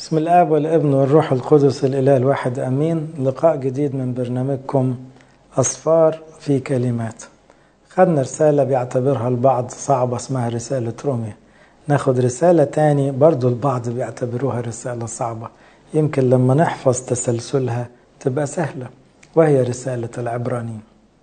بسم الآب والابن والروح القدس الإله الواحد أمين لقاء جديد من برنامجكم أصفار في كلمات خدنا رسالة بيعتبرها البعض صعبة اسمها رسالة روميا ناخد رسالة تاني برضو البعض بيعتبروها رسالة صعبة يمكن لما نحفظ تسلسلها تبقى سهلة وهي رسالة العبرانيين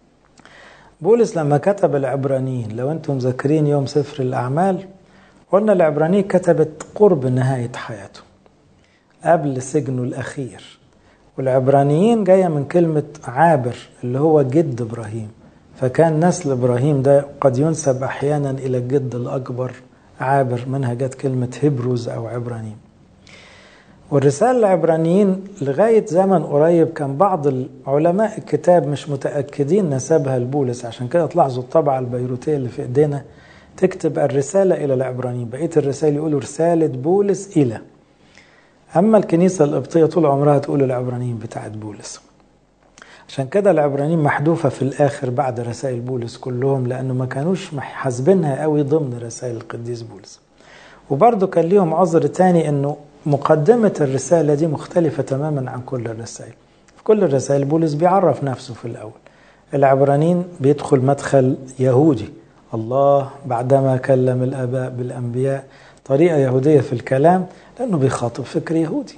بولس لما كتب العبرانيين لو انتم ذاكرين يوم سفر الأعمال قلنا العبرانيين كتبت قرب نهاية حياته قبل سجنه الأخير والعبرانيين جاية من كلمة عابر اللي هو جد إبراهيم فكان نسل إبراهيم ده قد ينسب أحيانا إلى الجد الأكبر عابر منها جت كلمة هبروز أو عبرانيين والرسالة العبرانيين لغاية زمن قريب كان بعض علماء الكتاب مش متأكدين نسبها لبولس عشان كده تلاحظوا الطبعة البيروتية اللي في إيدينا تكتب الرسالة إلى العبرانيين بقية الرسائل يقولوا رسالة بولس إلى أما الكنيسة القبطية طول عمرها تقول العبرانيين بتاعت بولس عشان كده العبرانيين محذوفة في الآخر بعد رسائل بولس كلهم لأنه ما كانوش حاسبينها قوي ضمن رسائل القديس بولس وبرضه كان ليهم عذر تاني أنه مقدمة الرسالة دي مختلفة تماما عن كل الرسائل في كل الرسائل بولس بيعرف نفسه في الأول العبرانيين بيدخل مدخل يهودي الله بعدما كلم الآباء بالأنبياء طريقة يهودية في الكلام لأنه بيخاطب فكر يهودي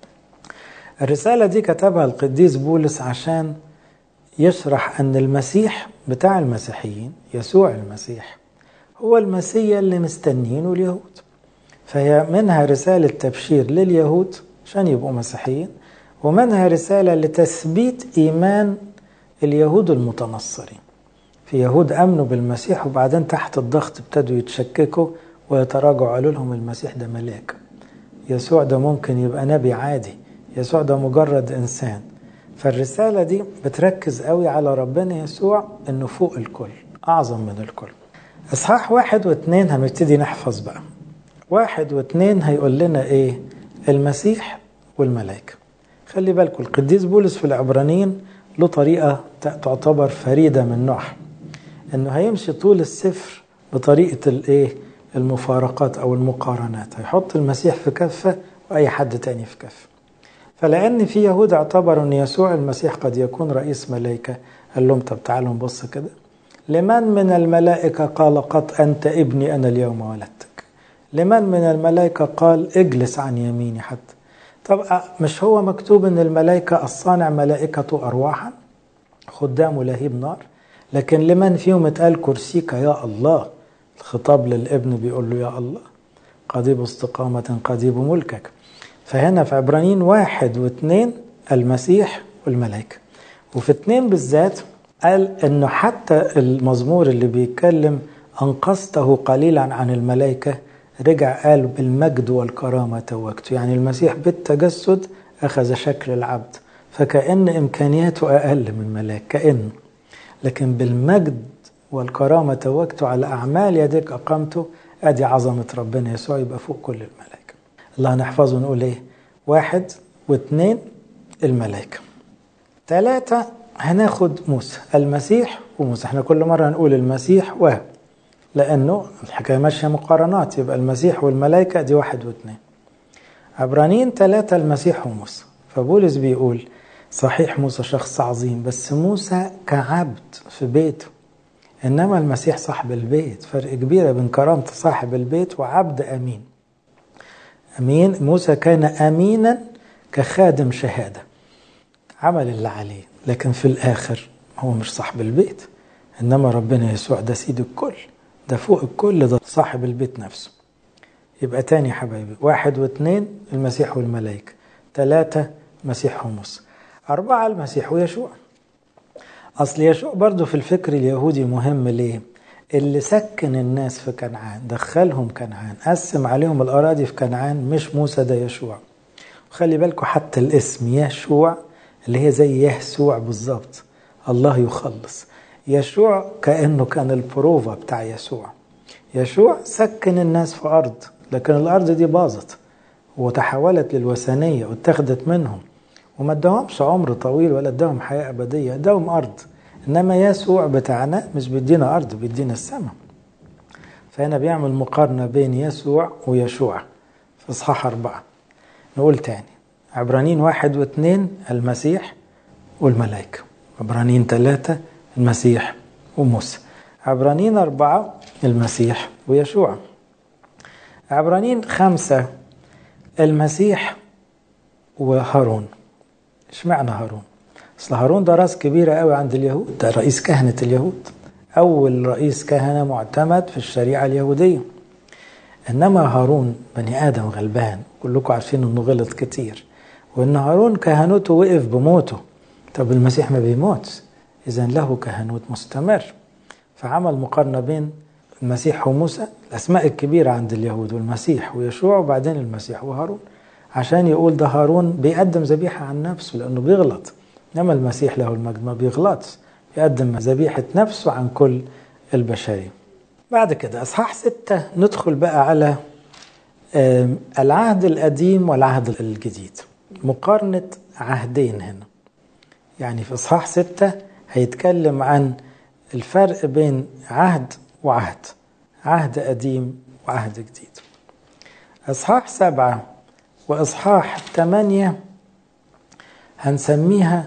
الرسالة دي كتبها القديس بولس عشان يشرح أن المسيح بتاع المسيحيين يسوع المسيح هو المسيح اللي مستنيينه اليهود فهي منها رسالة تبشير لليهود عشان يبقوا مسيحيين ومنها رسالة لتثبيت إيمان اليهود المتنصرين في يهود امنوا بالمسيح وبعدين تحت الضغط ابتدوا يتشككوا ويتراجعوا قالوا لهم المسيح ده ملاك يسوع ده ممكن يبقى نبي عادي يسوع ده مجرد انسان فالرسالة دي بتركز قوي على ربنا يسوع انه فوق الكل اعظم من الكل اصحاح واحد واثنين هنبتدي نحفظ بقى واحد واثنين هيقول لنا ايه المسيح والملائكة خلي بالكم القديس بولس في العبرانيين له طريقة تعتبر فريدة من نوعها انه هيمشي طول السفر بطريقه الايه المفارقات او المقارنات هيحط المسيح في كفه واي حد تاني في كفه فلان في يهود اعتبروا ان يسوع المسيح قد يكون رئيس ملائكه قال لهم طب تعالوا نبص كده لمن من الملائكه قال قط انت ابني انا اليوم ولدتك لمن من الملائكه قال اجلس عن يميني حتى طب مش هو مكتوب ان الملائكه الصانع ملائكته ارواحا خدام لهيب نار لكن لمن فيهم اتقال كرسيك يا الله الخطاب للابن بيقول له يا الله قضيب استقامة قضيب ملكك فهنا في عبرانيين واحد واثنين المسيح والملائكة وفي اثنين بالذات قال انه حتى المزمور اللي بيتكلم انقذته قليلا عن الملائكة رجع قال بالمجد والكرامة توجته يعني المسيح بالتجسد أخذ شكل العبد فكأن إمكانياته أقل من ملاك كأنه لكن بالمجد والكرامة توجت على أعمال يديك أقامته أدي عظمة ربنا يسوع يبقى فوق كل الملائكة الله نحفظه ونقول إيه واحد واثنين الملائكة ثلاثة هناخد موسى المسيح وموسى احنا كل مرة هنقول المسيح و لأنه الحكاية ماشية مقارنات يبقى المسيح والملائكة دي واحد واثنين عبرانيين ثلاثة المسيح وموسى فبولس بيقول صحيح موسى شخص عظيم بس موسى كعبد في بيته انما المسيح صاحب البيت فرق كبير بين كرامة صاحب البيت وعبد امين امين موسى كان امينا كخادم شهادة عمل اللي عليه لكن في الاخر هو مش صاحب البيت انما ربنا يسوع ده سيد الكل ده فوق الكل ده صاحب البيت نفسه يبقى تاني يا حبايبي واحد واثنين المسيح والملائكة ثلاثة مسيح وموسى أربعة المسيح ويشوع أصل يشوع برضه في الفكر اليهودي مهم ليه؟ اللي سكن الناس في كنعان دخلهم كنعان قسم عليهم الأراضي في كنعان مش موسى ده يشوع وخلي بالكم حتى الاسم يشوع اللي هي زي يسوع بالظبط الله يخلص يشوع كأنه كان البروفا بتاع يسوع يشوع سكن الناس في أرض لكن الأرض دي باظت وتحولت للوثنية واتخذت منهم وما اداهمش عمر طويل ولا اداهم حياة أبدية اداهم أرض إنما يسوع بتاعنا مش بيدينا أرض بيدينا السماء فهنا بيعمل مقارنة بين يسوع ويشوع في إصحاح أربعة نقول تاني عبرانيين واحد واثنين المسيح والملائكة عبرانيين ثلاثة المسيح وموسى عبرانيين أربعة المسيح ويشوع عبرانيين خمسة المسيح وهارون اشمعنى هارون اصل هارون ده راس كبيرة قوي عند اليهود ده رئيس كهنة اليهود أول رئيس كهنة معتمد في الشريعة اليهودية إنما هارون بني آدم غلبان كلكم عارفين إنه غلط كتير وإن هارون كهنوته وقف بموته طب المسيح ما بيموتش إذا له كهنوت مستمر فعمل مقارنة بين المسيح وموسى الأسماء الكبيرة عند اليهود والمسيح ويشوع وبعدين المسيح وهارون عشان يقول ده هارون بيقدم ذبيحة عن نفسه لأنه بيغلط إنما المسيح له المجد ما بيغلطش يقدم ذبيحة نفسه عن كل البشرية بعد كده أصحاح ستة ندخل بقى على العهد القديم والعهد الجديد مقارنة عهدين هنا يعني في إصحاح ستة هيتكلم عن الفرق بين عهد وعهد عهد قديم وعهد جديد إصحاح سبعة وإصحاح ثمانية هنسميها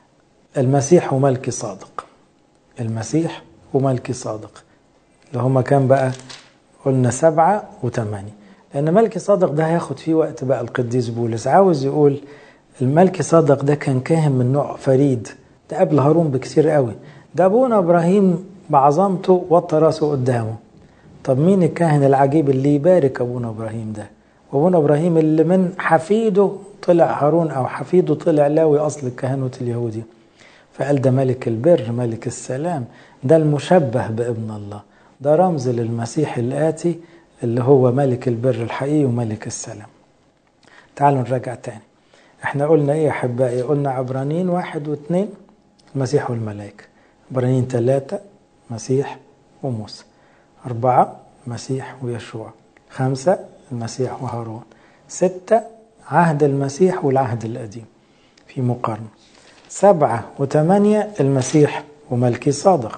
المسيح وملكي صادق المسيح وملكي صادق اللي هما كان بقى قلنا سبعة وثمانية لأن ملكي صادق ده هياخد فيه وقت بقى القديس بولس عاوز يقول الملكي صادق ده كان كاهن من نوع فريد ده قبل هارون بكثير قوي ده أبونا إبراهيم بعظمته وطى راسه قدامه طب مين الكاهن العجيب اللي يبارك أبونا إبراهيم ده وأبونا إبراهيم اللي من حفيده طلع هارون أو حفيده طلع لاوي أصل الكهنوت اليهودي فقال ده ملك البر ملك السلام ده المشبه بابن الله ده رمز للمسيح الآتي اللي هو ملك البر الحقيقي وملك السلام تعالوا نراجع تاني احنا قلنا ايه يا احبائي قلنا عبرانيين واحد واثنين المسيح والملائكة عبرانيين ثلاثة مسيح وموسى أربعة مسيح ويشوع خمسة المسيح وهارون ستة عهد المسيح والعهد القديم في مقارنة سبعة وثمانية المسيح وملكي صادق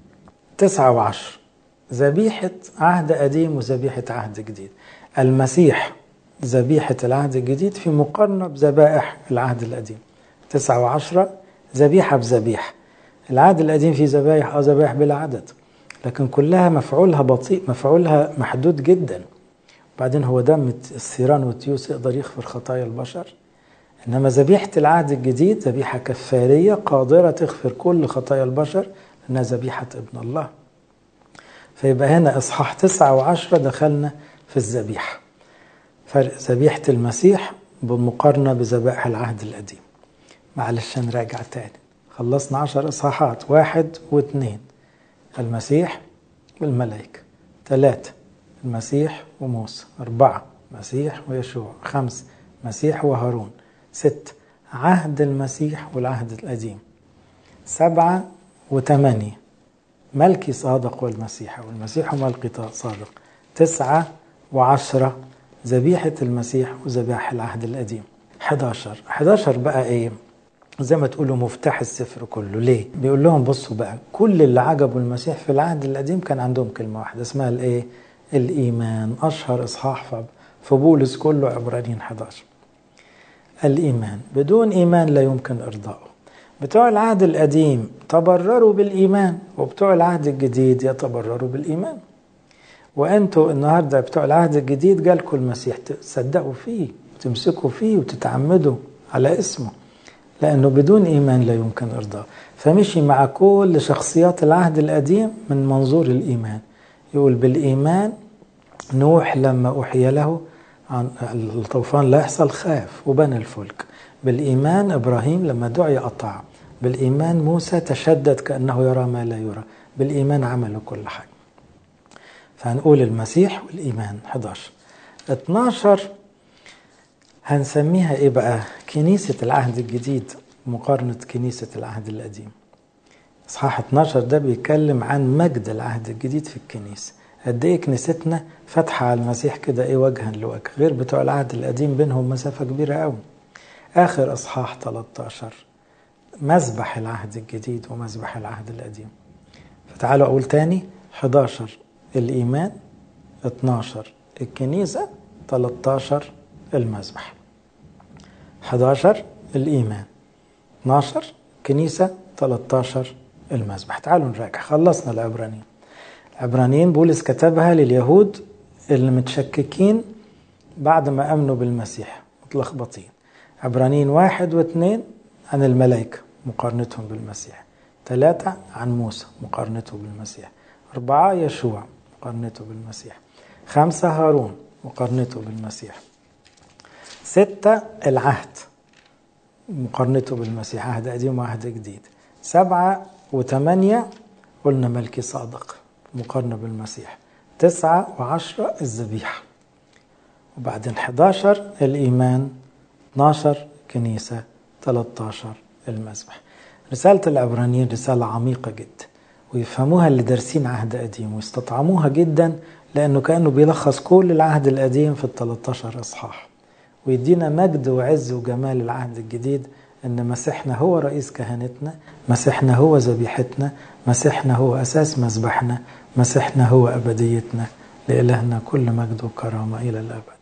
تسعة وعشر ذبيحة عهد قديم وذبيحة عهد جديد المسيح ذبيحة العهد الجديد في مقارنة بذبائح العهد القديم تسعة وعشرة ذبيحة بذبيحة العهد القديم فيه ذبائح أو ذبائح بلا عدد لكن كلها مفعولها بطيء مفعولها محدود جدا بعدين هو دم الثيران والتيوس يقدر يغفر خطايا البشر إنما ذبيحة العهد الجديد ذبيحة كفارية قادرة تغفر كل خطايا البشر لأنها ذبيحة ابن الله فيبقى هنا إصحاح تسعة وعشرة دخلنا في الذبيحة فرق ذبيحة المسيح بالمقارنة بذبائح العهد القديم معلش نراجع تاني خلصنا عشر إصحاحات واحد واثنين المسيح والملائكة ثلاثة المسيح وموسى أربعة مسيح ويشوع خمسة مسيح وهارون ست عهد المسيح والعهد القديم سبعة وثمانية ملكي صادق والمسيح والمسيح وملكي صادق تسعة وعشرة ذبيحة المسيح وذبائح العهد القديم 11 11 بقى ايه زي ما تقولوا مفتاح السفر كله ليه بيقول لهم بصوا بقى كل اللي عجبوا المسيح في العهد القديم كان عندهم كلمة واحدة اسمها الايه الإيمان أشهر إصحاح في بولس كله عبرانيين 11 الإيمان بدون إيمان لا يمكن إرضائه بتوع العهد القديم تبرروا بالإيمان وبتوع العهد الجديد يتبرروا بالإيمان وأنتوا النهاردة بتوع العهد الجديد جالكم المسيح تصدقوا فيه وتمسكوا فيه وتتعمدوا على اسمه لأنه بدون إيمان لا يمكن إرضائه فمشي مع كل شخصيات العهد القديم من منظور الإيمان يقول بالإيمان نوح لما أوحي له عن الطوفان لا يحصل خاف وبنى الفلك بالإيمان إبراهيم لما دعي أطاع بالإيمان موسى تشدد كأنه يرى ما لا يرى بالإيمان عملوا كل حاجة فهنقول المسيح والإيمان 11 12 هنسميها إيه بقى كنيسة العهد الجديد مقارنة كنيسة العهد القديم إصحاح 12 ده بيتكلم عن مجد العهد الجديد في الكنيسة قد إيه كنيستنا فاتحة على المسيح كده إيه وجها لوجه غير بتوع العهد القديم بينهم مسافة كبيرة قوي آخر إصحاح 13 مذبح العهد الجديد ومذبح العهد القديم فتعالوا أقول تاني 11 الإيمان 12 الكنيسة 13 المذبح 11 الإيمان 12 كنيسة 13 المذبح تعالوا نراجع خلصنا العبرانيين العبرانيين بولس كتبها لليهود اللي متشككين بعد ما امنوا بالمسيح متلخبطين عبرانيين واحد واثنين عن الملائكة مقارنتهم بالمسيح ثلاثة عن موسى مقارنته بالمسيح أربعة يشوع مقارنته بالمسيح خمسة هارون مقارنته بالمسيح ستة العهد مقارنته بالمسيح عهد قديم وعهد جديد سبعة وثمانية قلنا ملكي صادق مقارنة بالمسيح تسعة وعشرة الذبيحة وبعدين 11 الإيمان 12 كنيسة 13 المذبح رسالة العبرانيين رسالة عميقة جدا ويفهموها اللي دارسين عهد قديم ويستطعموها جدا لأنه كأنه بيلخص كل العهد القديم في ال 13 إصحاح ويدينا مجد وعز وجمال العهد الجديد ان مسيحنا هو رئيس كهنتنا مسيحنا هو ذبيحتنا مسيحنا هو اساس مذبحنا مسيحنا هو ابديتنا لالهنا كل مجد وكرامه الى الابد